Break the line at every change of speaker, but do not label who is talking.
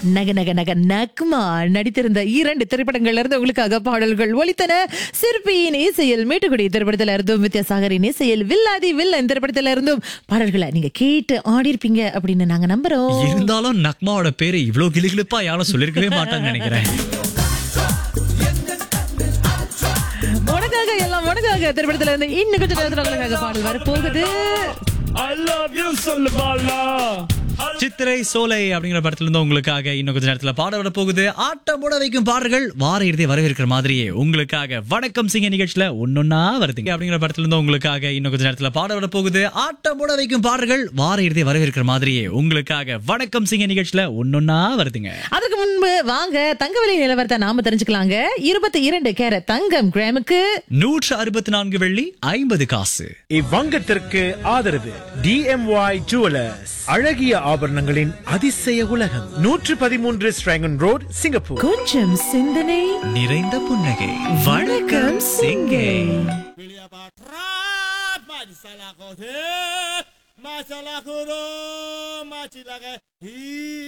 நக நக நக நக்மா நடித்திருந்த இரண்டு திரைப்படங்கள்ல இருந்து உங்களுக்காக பாடல்கள் ஒலித்தன சிற்பியின் இசையில் மேட்டுக்குடி திரைப்படத்துல இருந்தும் வித்யாசாகரின் இசையில் வில்லாதி வில்லன் திரைப்படத்துல இருந்தும் பாடல்களை நீங்க கேட்டு ஆடிருப்பீங்க அப்படின்னு நாங்க நம்புறோம்
இருந்தாலும் நக்மாவோட பேரு இவ்ளோ கிளிகிளிப்பா யாரும் சொல்லிருக்கவே மாட்டாங்கன்னு நினைக்கிறேன்
உனக்காக எல்லாம் உனக்காக திரைப்படத்துல இருந்து இன்னும் கொஞ்சம் நேரத்துல உங்களுக்காக பாடல் வரப்போகுது
I love you சொல்லு பாலா
சித்திரை சோலை அப்படிங்கிற படத்துல இருந்து உங்களுக்காக இன்னும் கொஞ்ச நேரத்துல பாட விட போகுது ஆட்டம் போட வைக்கும் பாடல்கள் வார இறுதி வரவேற்கிற மாதிரியே உங்களுக்காக வணக்கம் சிங்க நிகழ்ச்சியில ஒன்னொன்னா வருதுங்க அப்படிங்கிற படத்துல இருந்து உங்களுக்காக இன்னும் கொஞ்ச நேரத்துல பாட விட போகுது ஆட்டம் போட வைக்கும் பாடல்கள் வார இறுதி வரவேற்கிற மாதிரியே உங்களுக்காக வணக்கம் சிங்க நிகழ்ச்சியில ஒன்னொன்னா வருதுங்க
அதுக்கு முன்பு வாங்க தங்க விலை நிலவரத்தை நாம தெரிஞ்சுக்கலாங்க இருபத்தி இரண்டு கேர தங்கம் கிராமுக்கு
நூற்று அறுபத்தி நான்கு வெள்ளி ஐம்பது காசு
இவ்வங்கத்திற்கு ஆதரவு டிஎம்ஒய் ஜுவலர்ஸ் அழகிய ஆபரணங்களின் அதிசய உலகம் நூற்று பதிமூன்று ஸ்ட்ராங்கன் ரோட் சிங்கப்பூர்
கொஞ்சம் சிந்தனை
நிறைந்த புன்னகை வணக்கம் சிங்கே
Masalah kau tu, masalah kau, masalah kau.